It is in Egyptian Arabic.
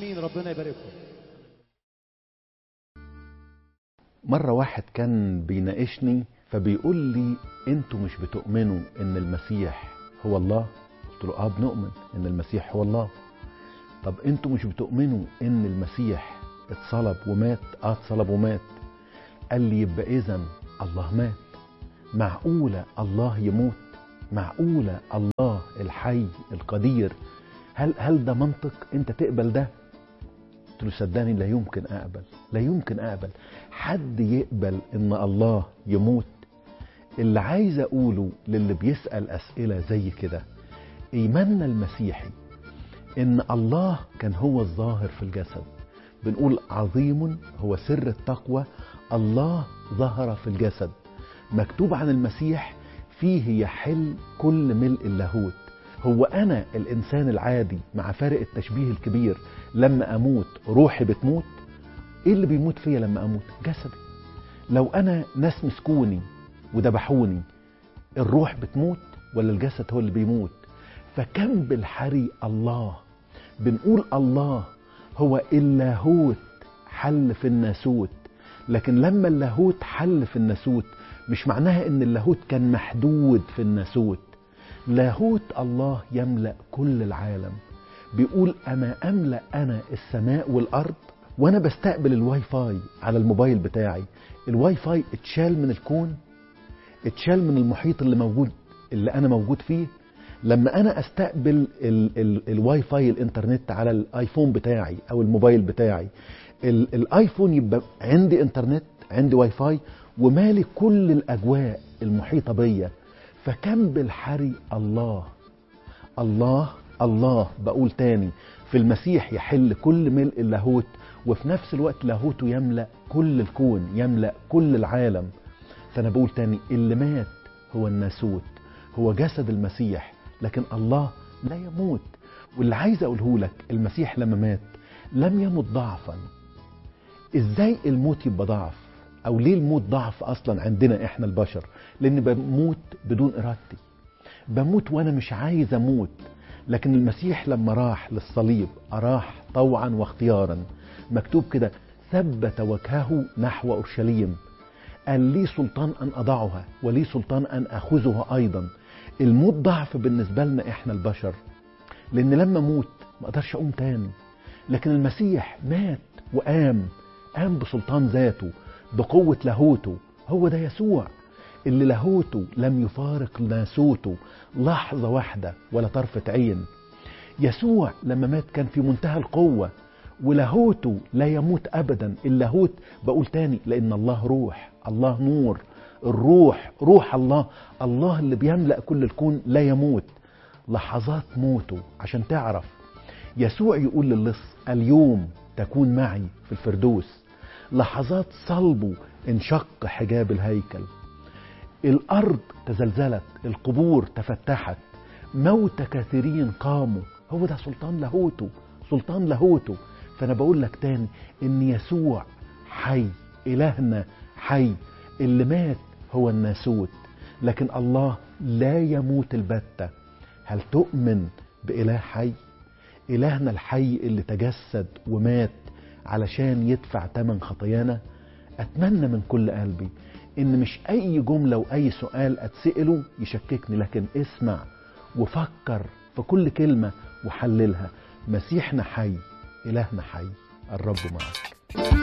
امين ربنا يبارككم مرة واحد كان بيناقشني فبيقول لي انتوا مش بتؤمنوا ان المسيح هو الله قلت له اه بنؤمن ان المسيح هو الله طب انتوا مش بتؤمنوا ان المسيح اتصلب ومات اه اتصلب ومات قال لي يبقى اذا الله مات معقولة الله يموت معقولة الله الحي القدير هل هل ده منطق انت تقبل ده قلت له صدقني لا يمكن اقبل لا يمكن اقبل حد يقبل ان الله يموت اللي عايز اقوله للي بيسال اسئله زي كده ايماننا المسيحي ان الله كان هو الظاهر في الجسد بنقول عظيم هو سر التقوى الله ظهر في الجسد مكتوب عن المسيح فيه يحل كل ملء اللاهوت هو انا الانسان العادي مع فارق التشبيه الكبير لما اموت روحي بتموت ايه اللي بيموت فيا لما اموت جسدي لو انا ناس مسكوني وذبحوني الروح بتموت ولا الجسد هو اللي بيموت فكم بالحري الله بنقول الله هو اللاهوت حل في الناسوت لكن لما اللاهوت حل في الناسوت مش معناها ان اللاهوت كان محدود في الناسوت لاهوت الله يملأ كل العالم بيقول أما أملأ أنا السماء والأرض وأنا بستقبل الواي فاي على الموبايل بتاعي الواي فاي اتشال من الكون اتشال من المحيط اللي موجود اللي أنا موجود فيه لما أنا أستقبل ال ال الواي فاي الإنترنت على الآيفون بتاعي أو الموبايل بتاعي ال الآيفون يبقى عندي إنترنت عندي واي فاي ومالي كل الأجواء المحيطة بيا فكم بالحري الله الله الله بقول تاني في المسيح يحل كل ملء اللاهوت وفي نفس الوقت لاهوته يملأ كل الكون يملأ كل العالم فأنا بقول تاني اللي مات هو الناسوت هو جسد المسيح لكن الله لا يموت واللي عايز أقوله لك المسيح لما مات لم يمت ضعفا ازاي الموت يبقى ضعف او ليه الموت ضعف اصلا عندنا احنا البشر لان بموت بدون ارادتي بموت وانا مش عايز اموت لكن المسيح لما راح للصليب اراح طوعا واختيارا مكتوب كده ثبت وجهه نحو اورشليم قال لي سلطان ان اضعها ولي سلطان ان اخذها ايضا الموت ضعف بالنسبه لنا احنا البشر لان لما اموت ما اقدرش اقوم تاني لكن المسيح مات وقام قام بسلطان ذاته بقوة لاهوته هو ده يسوع اللي لاهوته لم يفارق ناسوته لحظة واحدة ولا طرفة عين يسوع لما مات كان في منتهى القوة ولاهوته لا يموت أبدا اللاهوت بقول تاني لأن الله روح الله نور الروح روح الله الله اللي بيملأ كل الكون لا يموت لحظات موته عشان تعرف يسوع يقول للص اليوم تكون معي في الفردوس لحظات صلبه انشق حجاب الهيكل الارض تزلزلت القبور تفتحت موت كثيرين قاموا هو ده سلطان لاهوته سلطان لاهوته فانا بقول لك تاني ان يسوع حي الهنا حي اللي مات هو الناسوت لكن الله لا يموت البتة هل تؤمن بإله حي إلهنا الحي اللي تجسد ومات علشان يدفع تمن خطايانا اتمنى من كل قلبي ان مش اي جمله واي سؤال اتساله يشككني لكن اسمع وفكر في كل كلمه وحللها مسيحنا حي الهنا حي الرب معك